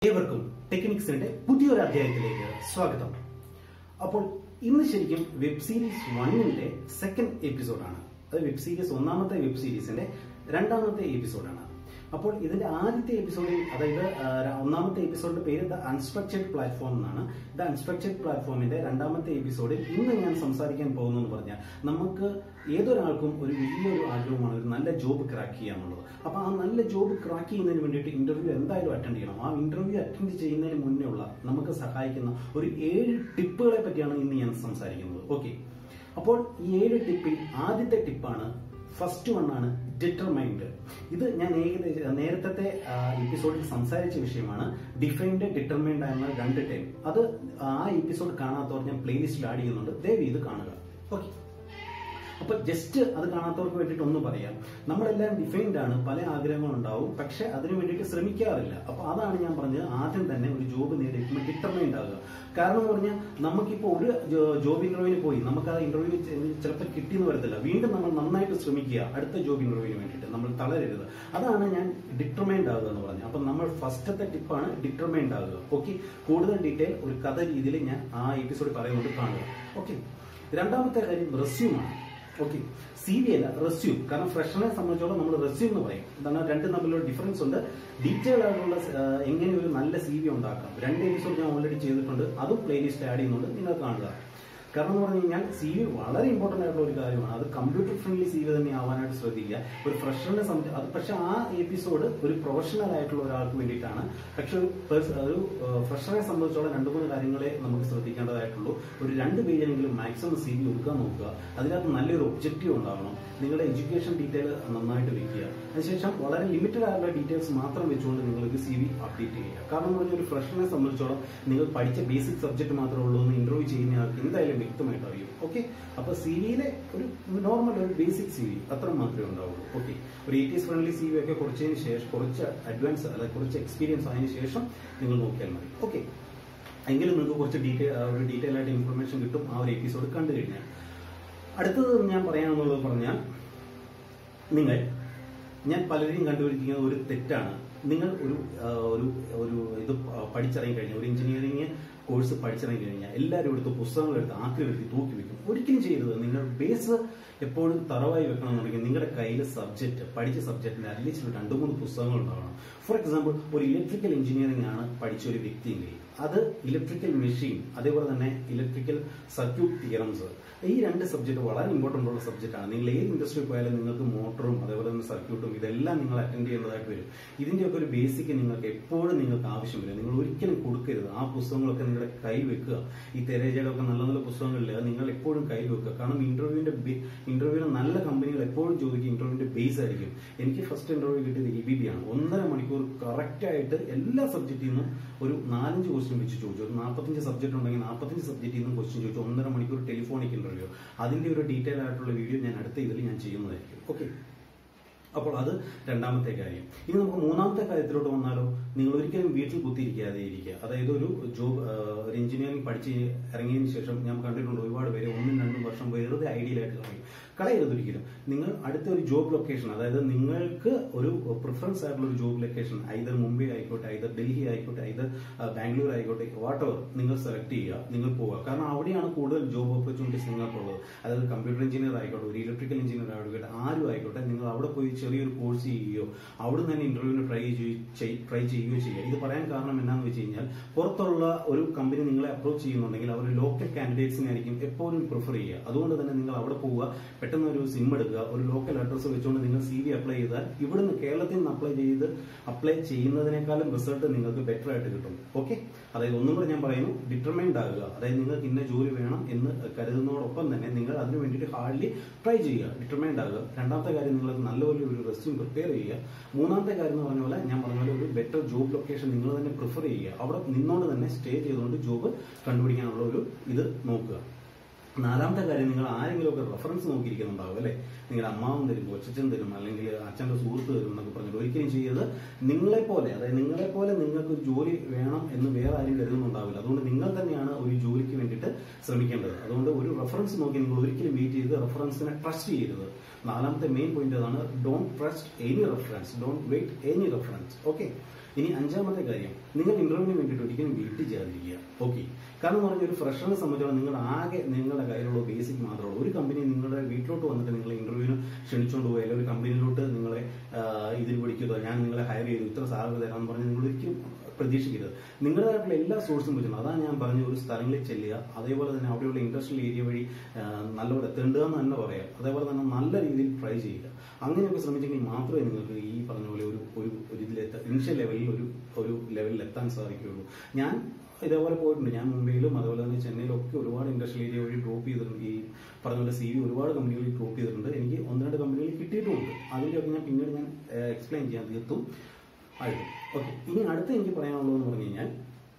ഏവർക്കും ടെക്നിക്സിന്റെ പുതിയൊരു അധ്യായത്തിലേക്ക് സ്വാഗതം അപ്പോൾ ഇന്ന് ശരിക്കും വെബ് സീരീസ് വണ്ണിന്റെ സെക്കൻഡ് എപ്പിസോഡാണ് അത് വെബ് സീരീസ് ഒന്നാമത്തെ വെബ് സീരീസിന്റെ രണ്ടാമത്തെ എപ്പിസോഡാണ് അപ്പോൾ ഇതിന്റെ ആദ്യത്തെ എപ്പിസോഡിൽ അതായത് ആ, ഒന്നാമത്തെ എപ്പിസോഡിന്റെ പേര് ദ അൺസ്ട്രക്ചർഡ് പ്ലാറ്റ്ഫോം എന്നാണ് ദ അൺസ്ട്രക്ചർഡ് പ്ലാറ്റ്ഫോമിന്റെ രണ്ടാമത്തെ എപ്പിസോഡിൽ ഇന്ന് ഞാൻ സംസാരിക്കാൻ പോകുന്നു എന്ന് പറഞ്ഞാൽ നമുക്ക് ഏതൊരാൾക്കും ഒരു വലിയൊരു ആഗ്രഹമാണ് ഒരു നല്ല ജോബ് ക്രാക്ക് ചെയ്യാന്നുള്ളത് അപ്പൊ ആ നല്ല ജോബ് ക്രാക്ക് ചെയ്യുന്നതിന് വേണ്ടിയിട്ട് ഇന്റർവ്യൂ എന്തായാലും അറ്റൻഡ് ചെയ്യണം ആ ഇന്റർവ്യൂ അറ്റൻഡ് ചെയ്യുന്നതിന് മുന്നേ ഉള്ള നമുക്ക് സഹായിക്കുന്ന ഒരു ഏഴ് ടിപ്പുകളെ പറ്റിയാണ് ഇന്ന് ഞാൻ സംസാരിക്കുന്നത് ഓക്കെ അപ്പോൾ ഈ ഏഴ് ടിപ്പിൽ ആദ്യത്തെ ടിപ്പാണ് ഫസ്റ്റ് വൺ ആണ് ഡിറ്റർമൈൻഡ് ഇത് ഞാൻ ഏകദേശം നേരത്തെ എപ്പിസോഡിൽ സംസാരിച്ച വിഷയമാണ് ഡിഫൈൻഡ് ഡിറ്റർമൈൻഡ് എന്ന രണ്ട് ടൈം അത് ആ എപ്പിസോഡ് കാണാത്തവർ ഞാൻ പ്ലേലിസ്റ്റിൽ ആഡ് ചെയ്യുന്നുണ്ട് ദയവ് ഇത് കാണുക ഓക്കെ അപ്പൊ ജസ്റ്റ് അത് കാണാത്തവർക്ക് വേണ്ടിയിട്ട് ഒന്ന് പറയാം നമ്മളെല്ലാം ഡിഫൈൻഡ് ആണ് പല ആഗ്രഹങ്ങളും ഉണ്ടാവും പക്ഷെ അതിനു വേണ്ടിയിട്ട് ശ്രമിക്കാറില്ല അപ്പൊ അതാണ് ഞാൻ പറഞ്ഞത് ആദ്യം തന്നെ ഒരു ജോബ് നേടിയിട്ടുമ്പോൾ ഡിറ്റർമൈൻഡ് ആകുക കാരണം എന്ന് പറഞ്ഞാൽ നമുക്കിപ്പോൾ ഒരു ജോബ് ഇന്റർവ്യൂവിന് പോയി നമുക്ക് ആ ഇന്റർവ്യൂ ചിലപ്പോൾ കിട്ടിയെന്ന് വരത്തില്ല വീണ്ടും നമ്മൾ നന്നായിട്ട് ശ്രമിക്കുക അടുത്ത ജോബ് ഇന്റർവ്യൂവിന് വേണ്ടിയിട്ട് നമ്മൾ തളരരുത് അതാണ് ഞാൻ ഡിറ്റർമൈൻഡ് ആകുക എന്ന് പറഞ്ഞത് അപ്പൊ നമ്മൾ ഫസ്റ്റത്തെ ടിപ്പാണ് ഡിറ്റർമൈൻഡ് ആകുക ഓക്കെ കൂടുതൽ ഡീറ്റെയിൽ ഒരു കഥ രീതിയിൽ ഞാൻ ആ എപ്പിസോഡ് പറയുന്നത് കാണുക ഓക്കെ രണ്ടാമത്തെ കാര്യം റെസ്യൂമാണ് ഓക്കെ സി വി അല്ല റെസ്യൂം കാരണം ഫ്രഷറിനെ സംബന്ധിച്ചോളം നമ്മൾ റെസ്യൂം എന്ന് പറയും എന്താണ് രണ്ടും തമ്മിലുള്ള ഡിഫറൻസ് ഉണ്ട് ഡീറ്റെയിൽ ആയിട്ടുള്ള ആ, എങ്ങനെ ഒരു നല്ല സി വി ഉണ്ടാക്കാം രണ്ട് എപ്പിസോഡ് ഞാൻ ഓൾറെഡി ചെയ്തിട്ടുണ്ട് അതും പ്ലേലിസ്റ്റ് ആഡ് ചെയ്യുന്നുണ്ട് നിങ്ങൾ കാണുക കാരണം എന്ന് പറഞ്ഞു കഴിഞ്ഞാൽ സി വി വളരെ ഇമ്പോർട്ടന്റ് ആയിട്ടുള്ള ഒരു കാര്യമാണ് അത് കമ്പ്യൂട്ടർ ഫ്രണ്ട്ലി സി വി തന്നെ ആവാനായിട്ട് ശ്രദ്ധിക്കുക ഒരു ഫ്രഷറിനെ സംബന്ധിച്ച് അത് പക്ഷെ ആ എപ്പിസോഡ് ഒരു പ്രൊഫഷണൽ ആയിട്ടുള്ള ഒരാൾക്ക് വേണ്ടിയിട്ടാണ് പക്ഷെ ഒരു pers- ഒരു ഫ്രഷറിനെ സംബന്ധിച്ചോളം രണ്ട് മൂന്ന് കാര്യങ്ങളെ നമുക്ക് ശ്രദ്ധിക്കേണ്ടതായിട്ടുള്ളൂ ഒരു രണ്ട് പേജെങ്കിലും മാക്സിമം സി വി ഒതുക്കാൻ നോക്കുക അതിനകത്ത് നല്ലൊരു ഒബ്ജക്റ്റീവ് ഉണ്ടാവണം നിങ്ങളുടെ എഡ്യൂക്കേഷൻ ഡീറ്റെയിൽ നന്നായിട്ട് വെക്കുക അതിനുശേഷം വളരെ ലിമിറ്റഡ് ആയിട്ടുള്ള ഡീറ്റെയിൽസ് മാത്രം വെച്ചുകൊണ്ട് നിങ്ങൾക്ക് സി വി അപ്ഡേറ്റ് ചെയ്യുക കാരണം എന്ന് പറഞ്ഞാൽ ഒരു ഫ്രഷറിനെ സംബന്ധിച്ചോളം നിങ്ങൾ പഠിച്ച ബേസിക് സബ്ജക്ട് മാത്രമേ ഉള്ളൂ എന്ന് ഇന്റർവ്യൂ ചെയ്യുന്ന ആൾക്ക് എന്തായാലും വ്യക്തമായിട്ട് അറിയും ഓക്കെ അപ്പൊ സി വിയിലെ ഒരു നോർമൽ ഒരു ബേസിക് സി വി അത്ര മാത്രമേ ഉണ്ടാവുള്ളൂ ഓക്കെ ഒരു എയ്റ്റീസ് ഫ്രണ്ട്ലി സി വി ഒക്കെ കുറച്ചതിന് ശേഷം കുറച്ച് അഡ്വാൻസ് അല്ല കുറച്ച് എക്സ്പീരിയൻസ് ആയതിനു ശേഷം നിങ്ങൾ നോക്കിയാൽ മതി ഓക്കെ എങ്കിലും നിങ്ങൾക്ക് കുറച്ച് ഡീറ്റെയിൽ ഒരു ഡീറ്റെയിൽ ആയിട്ട് ഇൻഫർമേഷൻ കിട്ടും ആ ഒരു എപ്പിസോഡ് കണ്ടു കഴിഞ്ഞാൽ അടുത്തത് ഞാൻ പറയാമെന്നുള്ളത് പറഞ്ഞാൽ നിങ്ങൾ ഞാൻ പലരെയും കണ്ടുപിടിക്കുന്ന ഒരു തെറ്റാണ് നിങ്ങൾ ഒരു ആ, ഒരു ഒരു ഇത് പഠിച്ചിറങ്ങി കഴിഞ്ഞാൽ ഒരു എഞ്ചിനീയറിംഗ് കോഴ്സ് പഠിച്ചിറങ്ങി കഴിഞ്ഞാൽ എല്ലാവരും എടുത്ത് പുസ്തകങ്ങൾ എടുത്ത് ആക്കി എടുത്ത് തൂക്കി വെക്കും ഒരിക്കലും ചെയ്യരുത് നിങ്ങൾ ബേസ് എപ്പോഴും തറവായി വെക്കണമെന്നുണ്ടെങ്കിൽ നിങ്ങളുടെ കയ്യിൽ സബ്ജക്ട് പഠിച്ച സബ്ജക്റ്റിന്റെ അറ്റ്ലീസ്റ്റ് ഒരു രണ്ട് മൂന്ന് പുസ്തകങ്ങൾ ഉണ്ടാവണം ഫോർ എക്സാമ്പിൾ ഒരു ഇലക്ട്രിക്കൽ എഞ്ചിനീയറിംഗ് ആണ് പഠിച്ച ഒരു വ്യക്തിയെങ്കിൽ അത് ഇലക്ട്രിക്കൽ മെഷീൻ അതേപോലെ തന്നെ ഇലക്ട്രിക്കൽ സർക്യൂട്ട് തിയറംസ് ഈ രണ്ട് സബ്ജക്ട് വളരെ ഇമ്പോർട്ടന്റ് ഉള്ള സബ്ജക്റ്റ് ആണ് നിങ്ങൾ ഏത് ഇൻഡസ്ട്രിയിൽ പോയാലും നിങ്ങൾക്ക് മോട്ടറും അതേപോലെ തന്നെ സർക്യൂട്ടും ഇതെല്ലാം നിങ്ങൾ അറ്റൻഡ് ചെയ്യേണ്ടതായിട്ട് വരും ഇതിന്റെയൊക്കെ ഒരു ബേസിക് നിങ്ങൾക്ക് എപ്പോഴും നിങ്ങൾക്ക് ആവശ്യം വരും നിങ്ങൾ ഒരിക്കലും കൊടുക്കരുത് ആ പുസ്തകങ്ങളൊക്കെ നിങ്ങളുടെ കയ്യിൽ വെക്കുക ഈ തെരേജയുടെ ഒക്കെ നല്ല നല്ല പുസ്തകങ്ങളിൽ അത് നിങ്ങൾ എപ്പോഴും കയ്യിൽ വെക്കുക കാരണം ഇന്റർവ്യൂവിന്റെ ഇന്റർവ്യൂവിന് നല്ല കമ്പനികൾ എപ്പോഴും ചോദിക്കും ഇന്റർവ്യൂവിന്റെ ബേസ് ആയിരിക്കും എനിക്ക് ഫസ്റ്റ് ഇന്റർവ്യൂ കിട്ടിയത് ഇ ബി ബി ആണ് ഒന്നര മണിക്കൂർ കറക്റ്റ് ആയിട്ട് എല്ലാ സബ്ജക്റ്റിൽ നിന്നും ഒരു നാലഞ്ച് ക്വസ്റ്റ്യൻ വെച്ച് ചോദിച്ചു ഒരു നാൽപ്പത്തഞ്ച് സബ്ജക്ട് ഉണ്ടെങ്കിൽ നാൽപ്പത്തഞ്ച് സബ്ജക്റ്റിൽ നിന്നും ക്വസ്റ്റ്യൻ ചോദിച്ചു ഒന്നര മണിക്കൂർ ടെലിഫോണിക് ഇന്റർവ്യൂ അതിന്റെ ഒരു ഡീറ്റെയിൽ ആയിട്ടുള്ള വീഡിയോ ഞാൻ അടുത്ത ഇതിൽ ഞാൻ ചെയ്യുന്നതായിരിക്കും ഓക്കെ അപ്പോൾ അത് രണ്ടാമത്തെ കാര്യം ഇനി നമുക്ക് മൂന്നാമത്തെ കാര്യത്തിലോട്ട് വന്നാലോ നിങ്ങൾ ഒരിക്കലും വീട്ടിൽ കുത്തിയിരിക്കാതെ ഇരിക്കുക അതായത് ഒരു ജോബ് ഒരു എഞ്ചിനീയറിംഗ് പഠിച്ച് ഇറങ്ങിയതിന് ശേഷം ഞാൻ കണ്ടിട്ടുണ്ട് ഒരുപാട് പേര് ഒന്നും രണ്ടും വർഷം വെറുതെ ഐഡിയലായിട്ട് കളയും കളയരുത് ഒരിക്കലും നിങ്ങൾ അടുത്ത ഒരു ജോബ് ലൊക്കേഷൻ അതായത് നിങ്ങൾക്ക് ഒരു പ്രിഫറൻസ് ആയിട്ടുള്ള ഒരു ജോബ് ലൊക്കേഷൻ ഐതർ മുംബൈ ആയിക്കോട്ടെ ഐതർ ഡൽഹി ആയിക്കോട്ടെ ഐതർ ബാംഗ്ലൂർ ആയിക്കോട്ടെ വാട്ട് എവർ നിങ്ങൾ സെലക്ട് ചെയ്യുക നിങ്ങൾ പോവുക കാരണം അവിടെയാണ് കൂടുതൽ ജോബ് ഓപ്പർച്യൂണിറ്റീസ് നിങ്ങൾക്കുള്ളത് അതായത് കമ്പ്യൂട്ടർ എഞ്ചിനീയർ ആയിക്കോട്ടെ ഒരു ഇലക്ട്രിക്കൽ എഞ്ചിനീയർ ആയിക്കോട്ടെ ആരും ആയിക്കോട്ടെ നിങ്ങൾ അവിടെ പോയി ചെറിയൊരു കോഴ്സ് ചെയ്യുകയോ അവിടെ തന്നെ ഇന്റർവ്യൂവിന് ട്രൈ ട്രൈ ചെയ്യുകയോ ചെയ്യുക ഇത് പറയാൻ കാരണം എന്നാന്ന് വെച്ച് കഴിഞ്ഞാൽ പുറത്തുള്ള ഒരു കമ്പനി നിങ്ങളെ അപ്രോച്ച് ചെയ്യുന്നുണ്ടെങ്കിൽ അവർ ലോക്കൽ കാൻഡിഡേറ്റ്സിനെ ആയിരിക്കും എപ്പോഴും പ്രിഫർ ചെയ്യുക അതുകൊണ്ട് തന്നെ നിങ്ങൾ അവിടെ പോവുക പെട്ടെന്ന് ഒരു സിം എടുക്കുക ഒരു ലോക്കൽ അഡ്രസ്സ് വെച്ചുകൊണ്ട് നിങ്ങൾ സി വി അപ്ലൈ ചെയ്താൽ ഇവിടുന്ന് കേരളത്തിൽ നിന്ന് അപ്ലൈ ചെയ്ത് അപ്ലൈ ചെയ്യുന്നതിനേക്കാളും റിസൾട്ട് നിങ്ങൾക്ക് ബെറ്റർ ആയിട്ട് കിട്ടും ഓക്കെ അതായത് ഒന്നും കൂടെ ഞാൻ പറയുന്നു ഡിറ്റർമൈൻഡ് ആകുക അതായത് നിങ്ങൾക്ക് ഇന്ന ജോലി വേണം എന്ന് കരുതുന്നതോടൊപ്പം തന്നെ നിങ്ങൾ അതിന് വേണ്ടിയിട്ട് ഹാർഡ്ലി ട്രൈ ചെയ്യുക ഡിറ്റർമൈൻഡ് ആകുക രണ്ടാമത്തെ കാര്യം നിങ്ങൾ നല്ലപോലെ ഒരു റെസ്യൂം പ്രിപ്പയർ ചെയ്യുക മൂന്നാമത്തെ കാര്യം എന്ന് പറഞ്ഞ പോലെ ഞാൻ പറഞ്ഞ പോലെ ഒരു ബെറ്റർ ജോബ് ലൊക്കേഷൻ നിങ്ങൾ തന്നെ പ്രിഫർ ചെയ്യുക അവിടെ നിന്നോണ്ട് തന്നെ സ്റ്റേ ചെയ്തുകൊണ്ട് ജോബ് കണ്ടുപിടിക്കാനുള്ള ഒരു ഇത് നോക്കുക നാലാമത്തെ കാര്യം നിങ്ങൾ ആരെങ്കിലും ഒക്കെ റെഫറൻസ് നോക്കിയിരിക്കുന്നുണ്ടാവും അല്ലെ നിങ്ങളുടെ അമ്മാവൻ തരും കൊച്ചച്ഛൻ തരും അല്ലെങ്കിൽ അച്ഛന്റെ സുഹൃത്ത് തരും എന്നൊക്കെ പറഞ്ഞിട്ട് ഒരിക്കലും ചെയ്യരുത് നിങ്ങളെ പോലെ അതായത് നിങ്ങളെ പോലെ നിങ്ങൾക്ക് ഒരു ജോലി വേണം എന്ന് വേറെ ആരും കരുതുന്നുണ്ടാവില്ല അതുകൊണ്ട് നിങ്ങൾ തന്നെയാണ് ഒരു ജോലിക്ക് വേണ്ടിയിട്ട് ശ്രമിക്കേണ്ടത് അതുകൊണ്ട് ഒരു റെഫറൻസ് നോക്കി നിങ്ങൾ ഒരിക്കലും വെയിറ്റ് ചെയ്ത് റെഫറൻസിനെ ട്രസ്റ്റ് ചെയ്യരുത് നാലാമത്തെ മെയിൻ പോയിന്റ് അതാണ് don't trust any reference don't wait any reference okay ഇനി അഞ്ചാമത്തെ കാര്യം നിങ്ങൾ ഇന്റർവ്യൂവിന് വേണ്ടിയിട്ട് ഒരിക്കലും വീട്ടിൽ ചെയ്യാതിരിക്കുക ഓക്കെ കാരണം എന്ന് പറഞ്ഞാൽ ഒരു ഫ്രഷറിനെ സംബന്ധിച്ചോളം നിങ്ങൾ ആകെ നിങ്ങളുടെ കയ്യിലുള്ള ബേസിക് മാത്രമേ ഉള്ളൂ ഒരു കമ്പനി നിങ്ങളുടെ വീട്ടിലോട്ട് വന്നിട്ട് നിങ്ങൾ ഇന്റർവ്യൂവിന് ക്ഷണിച്ചുകൊണ്ട് പോയി അല്ലെങ്കിൽ ഒരു കമ്പനിയിലോട്ട് നിങ്ങളെ ആ, ഇതിൽ പിടിക്കുക ഞാൻ നിങ്ങളെ ഹയർ ചെയ്തു ഇത്ര സാലറി തരാമെന്ന് പറഞ്ഞ് നിങ്ങൾ ഒരിക്കലും പ്രതീക്ഷിക്കരുത് നിങ്ങളുടേതായിട്ടുള്ള എല്ലാ സോഴ്സും വെച്ചിട്ടുണ്ട് അതാണ് ഞാൻ പറഞ്ഞ ഒരു സ്ഥലങ്ങളിൽ ചെല്ലുക അതേപോലെ തന്നെ അവിടെയുള്ള ഇൻഡസ്ട്രിയൽ ഏരിയ വഴി ആ, നല്ലപോലെ തെണ്ടുക എന്ന് തന്നെ പറയാം അതേപോലെ തന്നെ നല്ല രീതിയിൽ ട്രൈ ചെയ്യുക അങ്ങനെയൊക്കെ ശ്രമിച്ചെങ്കിൽ മാത്രമേ നിങ്ങൾക്ക് ഈ പറഞ്ഞ പോലെ ഒരു ഒരു ഒരു ഇതിലെത്ത ഇനിഷ്യൽ ലെവലിൽ ഒരു ഒരു ലെവലിൽ എത്താൻ സാധിക്കുകയുള്ളൂ ഞാൻ ഇതേപോലെ പോയിട്ടുണ്ട് ഞാൻ മുംബൈയിലും അതുപോലെ തന്നെ ചെന്നൈയിലും ഒക്കെ ഒരുപാട് ഇൻഡസ്ട്രിയൽ ഏരിയ വഴി ഡ്രോപ്പ് ചെയ്തിട്ടുണ്ട് ഈ പറഞ്ഞ പോലെ സി വി ഒരുപാട് കമ്പനികളിൽ ഡ്രോപ്പ് ചെയ്തിട്ടുണ്ട് എനിക്ക് ഒന്ന് രണ്ട് കമ്പനികളിൽ കിട്ടിയിട്ടുമുണ്ട് അതിൻ്റെയൊക്കെ ഞാൻ പിന്നീട് ഞാൻ എക്സ്പ്ലെയിൻ ചെയ്യാൻ തീർത്തും ആയിരുന്നു ഓക്കെ ഇനി അടുത്ത് എനിക്ക് പറയാനുള്ളതെന്ന് പറഞ്ഞു കഴിഞ്ഞാൽ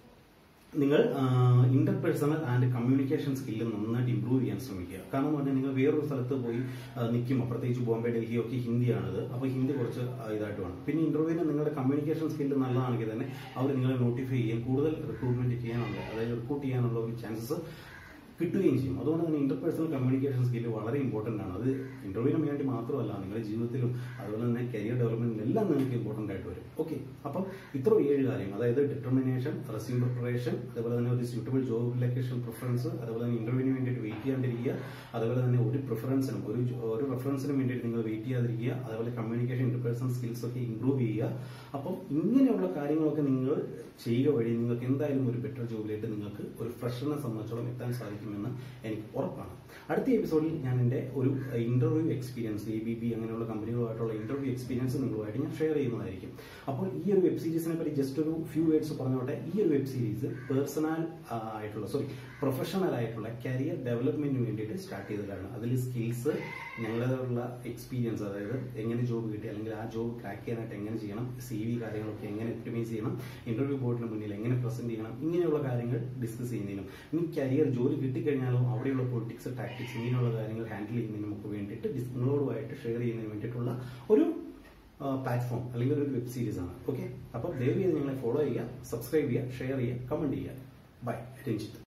നിങ്ങൾ ഇന്റർപേഴ്സണൽ ആൻഡ് കമ്മ്യൂണിക്കേഷൻ സ്കില്ല് നന്നായിട്ട് ഇമ്പ്രൂവ് ചെയ്യാൻ ശ്രമിക്കുക കാരണം എന്ന് പറഞ്ഞാൽ നിങ്ങൾ വേറൊരു സ്ഥലത്ത് പോയി നിൽക്കുമ്പോൾ പ്രത്യേകിച്ച് ബോംബെ ഡൽഹി ഒക്കെ ഹിന്ദിയാണിത് അപ്പോൾ ഹിന്ദി കുറച്ച് ആ, ഇതായിട്ട് വേണം പിന്നെ ഇന്റർവ്യൂവിന് നിങ്ങളുടെ കമ്മ്യൂണിക്കേഷൻ സ്കില്ല് നല്ലതാണെങ്കിൽ തന്നെ അവർ നിങ്ങളെ നോട്ടിഫൈ ചെയ്യാൻ കൂടുതൽ റിക്രൂട്ട്മെന്റ് ചെയ്യാനുള്ള അതായത് റിക്രൂട്ട് ചെയ്യാനുള്ള ഒരു ചാൻസസ് കിട്ടുകയും ചെയ്യും അതുകൊണ്ട് തന്നെ ഇന്റർപേഴ്സണൽ കമ്മ്യൂണിക്കേഷൻ സ്കില്ല് വളരെ ഇമ്പോർട്ടന്റ് ആണ് അത് ഇന്റർവ്യൂവിന് വേണ്ടി മാത്രമല്ല നിങ്ങളുടെ ജീവിതത്തിലും അതുപോലെ തന്നെ കരിയർ ഡെവലപ്മെന്റിലും എല്ലാം നിങ്ങൾക്ക് ഇമ്പോർട്ടന്റ് ആയിട്ട് വരും ഓക്കെ അപ്പം ഇത്ര ഏഴ് കാര്യം അതായത് ഡിറ്റർമിനേഷൻ റെസ്യൂം പ്രിപ്പറേഷൻ അതുപോലെ തന്നെ ഒരു സ്യൂട്ടബിൾ ജോബ് ലൊക്കേഷൻ പ്രിഫറൻസ് അതുപോലെ തന്നെ ഇന്റർവ്യൂവിന് വേണ്ടിയിട്ട് വെയിറ്റ് ചെയ്യാണ്ടിരിക്കുക അതുപോലെ തന്നെ ഒരു പ്രിഫറൻസിനും ഒരു ജോ- ഒരു റെഫറൻസിനും വേണ്ടിയിട്ട് നിങ്ങൾ വെയിറ്റ് ചെയ്യാതിരിക്കുക അതുപോലെ കമ്മ്യൂണിക്കേഷൻ ഇന്റർപേഴ്സണൽ സ്കിൽസ് ഒക്കെ ഇംപ്രൂവ് ചെയ്യുക അപ്പം ഇങ്ങനെയുള്ള കാര്യങ്ങളൊക്കെ നിങ്ങൾ ചെയ്യുക വഴി നിങ്ങൾക്ക് എന്തായാലും ഒരു ബെറ്റർ ജോബിലായിട്ട് നിങ്ങൾക്ക് ഒരു ഫ്രഷറിനെ സംബന്ധിച്ചോളം എത്താൻ സാധിക്കുമെന്ന് എനിക്ക് ഉറപ്പാണ് അടുത്ത എപ്പിസോഡിൽ ഞാൻ എൻ്റെ ഒരു interview experience A B B അങ്ങനെയുള്ള കമ്പനികളുമായിട്ടുള്ള ഇന്റർവ്യൂ എക്സ്പീരിയൻസ് നിങ്ങളുമായിട്ട് ഞാൻ ഷെയർ ചെയ്യുന്നതായിരിക്കും അപ്പോൾ ഈ ഒരു വെബ് സീരീസിനെ പറ്റി ജസ്റ്റ് ഒരു ഫ്യൂ വേർഡ്സ് പറഞ്ഞോട്ടെ ഈ ഒരു വെബ് സീരീസ് പേഴ്സണൽ ആയിട്ടുള്ള സോറി പ്രൊഫഷണൽ ആയിട്ടുള്ള കരിയർ ഡെവലപ്മെന്റിന് വേണ്ടിയിട്ട് സ്റ്റാർട്ട് ചെയ്തതാണ് അതിൽ സ്കിൽസ് ഞങ്ങളുടേതായിട്ടുള്ള എക്സ്പീരിയൻസ് അതായത് എങ്ങനെ ജോബ് കിട്ടി അല്ലെങ്കിൽ ആ ജോബ് ക്രാക്ക് ചെയ്യാനായിട്ട് എങ്ങനെ ചെയ്യണം സി വി കാര്യങ്ങളൊക്കെ എങ്ങനെ ഒപ്റ്റിമൈസ് ചെയ്യണം ഇന്റർവ്യൂ ബോർഡിന് മുന്നിൽ എങ്ങനെ പ്രസന്റ് ചെയ്യണം ഇങ്ങനെയുള്ള കാര്യങ്ങൾ ഡിസ്കസ് ചെയ്യുന്നതിനും ഇനി കരിയർ ജോലി കിട്ടിക്കഴിഞ്ഞാലും അവിടെയുള്ള പൊളിറ്റിക്സ് ടാക്ടിക്സ് ഇങ്ങനെയുള്ള കാര്യങ്ങൾ ഹാൻഡിൽ ചെയ്യുന്നതിനും ഒക്കെ വേണ്ടിയിട്ട് ഡിസ്- നിങ്ങളോടുമായിട്ട് ഷെയർ ചെയ്യുന്നതിന് വേണ്ടിയിട്ടുള്ള ഒരു പ്ലാറ്റ്ഫോം അല്ലെങ്കിൽ ഒരു വെബ് സീരീസ് ആണ് ഓക്കെ അപ്പോൾ ദയവ് ചെയ്ത് ഞങ്ങളെ ഫോളോ ചെയ്യുക സബ്സ്ക്രൈബ് ചെയ്യുക ഷെയർ ചെയ്യുക കമന്റ് ചെയ്യുക ബൈ രഞ്ജിത്ത്